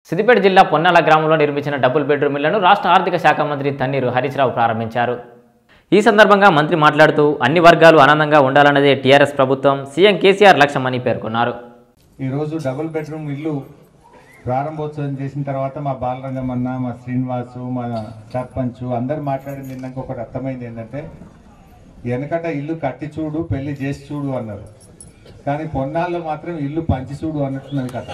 సిద్దిపేట జిల్లా పొన్నాల గ్రామంలో నిర్మించిన డబుల్ బెడ్రూమ్ ఇళ్లను రాష్ట్ర ఆర్థిక శాఖ మంత్రి తన్నీరు హరీష్ రావు ప్రారంభించారు ఈ సందర్భంగా మంత్రి మాట్లాడుతూ అన్ని వర్గాలు ఆనందంగా ఉండాలన్నదే టీఆర్ఎస్ ప్రభుత్వం సీఎం కేసీఆర్ లక్ష్యమని పేర్కొన్నారు ఈరోజు డబుల్ బెడ్రూమ్ ఇల్లు ప్రారంభోత్సవం చేసిన తర్వాత మా బాలరంగమన్న మా శ్రీనివాసు మా సర్పంచ్ అందరు మాట్లాడింది విన్నాక ఒకటి అర్థమైంది ఏంటంటే వెనకట ఇల్లు కట్టి చూడు పెళ్లి చేసి చూడు అన్నారు కానీ పొన్నాళ్ళు మాత్రం ఇల్లు పంచి చూడు అన్నట్టున్నది కథ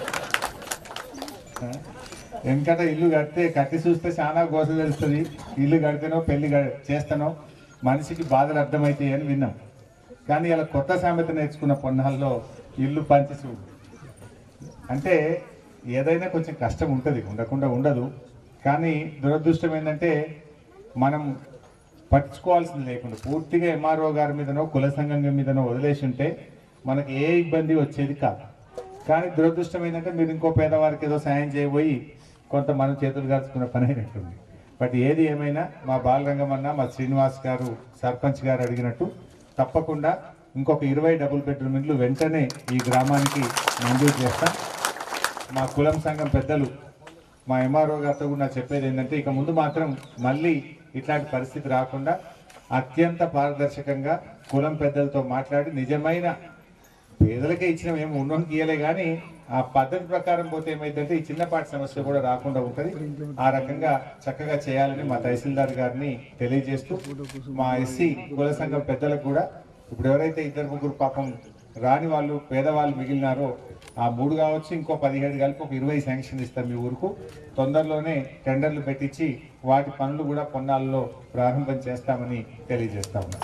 ఆ? వెనకట ఇల్లు కడితే కట్టి చూస్తే చాలా గోస తెలుస్తుంది ఇల్లు కడితేనో పెళ్లి గ- చేస్తానో మనిషికి బాధలు అర్థమవుతాయి అని విన్నాం కానీ ఇలా కొత్త సామెత నేర్చుకున్న పొన్నాల్లో ఇల్లు పంచి చూడు అంటే ఏదైనా కొంచెం కష్టం ఉంటుంది ఉండకుండా ఉండదు కానీ దురదృష్టం ఏంటంటే మనం పట్టించుకోవాల్సింది లేకుండా పూర్తిగా ఎంఆర్ఓ గారి మీదనో కుల సంఘం మీదనో వదిలేసి ఉంటే మనకి ఏ ఇబ్బంది వచ్చేది కాదు కానీ దురదృష్టం ఏంటంటే మీరు ఇంకో పేదవారికి ఏదో సాయం చేయబోయి కొంత మనం చేతులు గార్చుకున్న పని అయినట్టుంది బట్ ఏది ఏమైనా మా బాలరంగమన్న మా శ్రీనివాస్ గారు సర్పంచ్ గారు అడిగినట్టు తప్పకుండా ఇంకొక ఇరవై డబుల్ బెడ్రూమ్ ఇండ్లు వెంటనే ఈ గ్రామానికి మంజూరు చేస్తాం మా కులం సంఘం పెద్దలు మా ఎంఆర్ఓ గారితో కూడా నాకు చెప్పేది ఏంటంటే ఇక ముందు మాత్రం మళ్ళీ ఇట్లాంటి పరిస్థితి రాకుండా అత్యంత పారదర్శకంగా కులం పెద్దలతో మాట్లాడి నిజమైన పేదలకే ఇచ్చిన మేము ఉన్నోనికి ఇయ్యలే కానీ ఆ పద్ధతి ప్రకారం పోతే ఏమైందంటే ఈ చిన్నపాటి సమస్య కూడా రాకుండా ఉంటుంది ఆ రకంగా చక్కగా చేయాలని మా తహసీల్దార్ గారిని తెలియజేస్తూ మా ఎస్సీ కుల సంఘం పెద్దలకు కూడా ఇప్పుడు ఎవరైతే ఇద్దరు ముగ్గురు పాపం రాని వాళ్ళు పేదవాళ్ళు మిగిలినారో ఆ మూడు కావచ్చు ఇంకో పదిహేడు కలిపి ఒక ఇరవై శాంక్షన్ ఇస్తాం మీ ఊరుకు తొందరలోనే టెండర్లు పెట్టించి వాటి పనులు కూడా పొన్నాల్లో ప్రారంభం చేస్తామని తెలియజేస్తా ఉన్నాం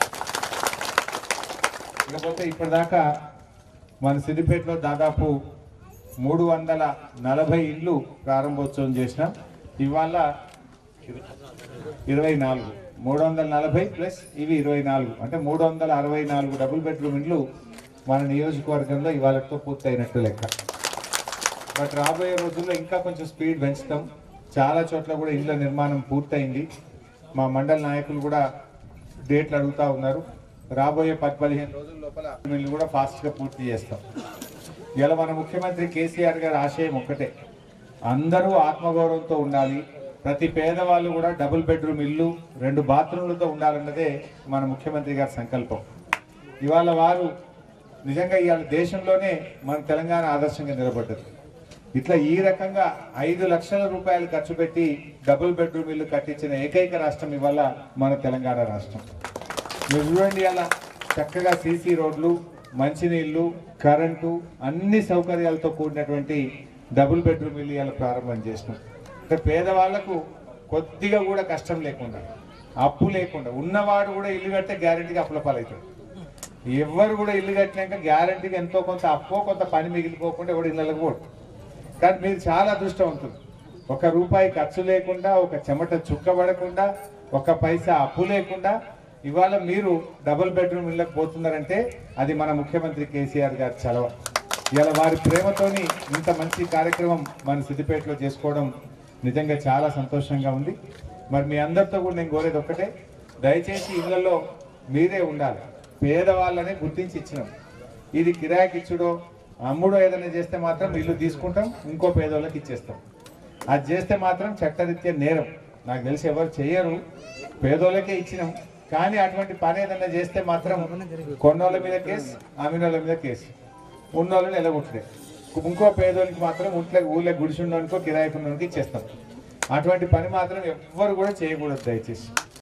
ఇకపోతే ఇప్పటిదాకా మన సిద్దిపేటలో దాదాపు మూడు వందల నలభై ఇళ్ళు ప్రారంభోత్సవం చేసినాం ఇవాళ ఇరవై నాలుగు మూడు వందల నలభై ప్లస్ ఇవి ఇరవై నాలుగు అంటే మూడు వందల అరవై నాలుగు డబుల్ బెడ్రూమ్ ఇండ్లు మన నియోజకవర్గంలో ఇవాళతో పూర్తయినట్టు లెక్క బట్ రాబోయే రోజుల్లో ఇంకా కొంచెం స్పీడ్ పెంచుతాం చాలా చోట్ల కూడా ఇళ్ళ నిర్మాణం పూర్తయింది మా మండల నాయకులు కూడా డేట్లు అడుగుతా ఉన్నారు రాబోయే పది పదిహేను రోజుల లోపల వీళ్ళు కూడా ఫాస్ట్గా పూర్తి చేస్తాం ఇలా మన ముఖ్యమంత్రి కేసీఆర్ గారి ఆశయం ఒక్కటే అందరూ ఆత్మగౌరవంతో ఉండాలి ప్రతి పేదవాళ్ళు కూడా డబుల్ బెడ్రూమ్ ఇల్లు రెండు బాత్రూమ్లతో ఉండాలన్నదే మన ముఖ్యమంత్రి గారి సంకల్పం ఇవాళ వారు నిజంగా ఇవాళ దేశంలోనే మన తెలంగాణ ఆదర్శంగా నిలబడ్డది ఇట్లా ఈ రకంగా ఐదు లక్షల రూపాయలు ఖర్చు పెట్టి డబుల్ బెడ్రూమ్ ఇల్లు కట్టించిన ఏకైక రాష్ట్రం ఇవాళ మన తెలంగాణ రాష్ట్రం మీరు చూడండి అలా చక్కగా సీసీ రోడ్లు మంచినీళ్ళు కరెంటు అన్ని సౌకర్యాలతో కూడినటువంటి డబుల్ బెడ్రూమ్ ఇల్లు ఇలా ప్రారంభం చేసినాం అంటే పేదవాళ్లకు కొద్దిగా కూడా కష్టం లేకుండా అప్పు లేకుండా ఉన్నవాడు కూడా ఇల్లు కడితే గ్యారెంటీగా అప్పుల పాలవుతాడు ఎవరు కూడా ఇల్లు కట్టినాక గ్యారెంటీగా ఎంతో కొంత అప్పో కొంత పని మిగిలిపోకుండా ఎవడు ఇళ్ళకి పోడు కానీ మీరు చాలా అదృష్టవంతులు ఒక రూపాయి ఖర్చు లేకుండా ఒక చెమట చుక్కబడకుండా ఒక పైసా అప్పు లేకుండా ఇవాళ మీరు డబుల్ బెడ్రూమ్ ఇళ్ళకి పోతున్నారంటే అది మన ముఖ్యమంత్రి కేసీఆర్ గారి చలవ ఇవాళ వారి ప్రేమతోని ఇంత మంచి కార్యక్రమం మన సిద్దిపేటలో చేసుకోవడం నిజంగా చాలా సంతోషంగా ఉంది మరి మీ అందరితో కూడా నేను కోరేది ఒక్కటే దయచేసి ఇళ్లలో మీరే ఉండాలి పేదవాళ్ళని గుర్తించి ఇచ్చినాం ఇది కిరాయికి ఇచ్చుడో అమ్ముడో ఏదైనా చేస్తే మాత్రం ఇల్లు తీసుకుంటాం ఇంకో పేదోళ్ళకి ఇచ్చేస్తాం అది చేస్తే మాత్రం చట్టరీత్యా నేరం నాకు తెలిసి ఎవరు చేయరు పేదోళ్ళకే ఇచ్చినాం కానీ అటువంటి పని ఏదైనా చేస్తే మాత్రం కొన్నోళ్ళ మీద కేసు అమ్మినోళ్ళ మీద కేసు ఉన్నోళ్ళని ఎలగొట్టుడే ఇంకో పేదోళ్ళకి మాత్రం ఇంట్లో ఊళ్ళో గుడిసుండోనికో కిరాయికి ఉన్నోనికి ఇచ్చేస్తాం అటువంటి పని మాత్రం ఎవ్వరు కూడా చేయకూడదు దయచేసి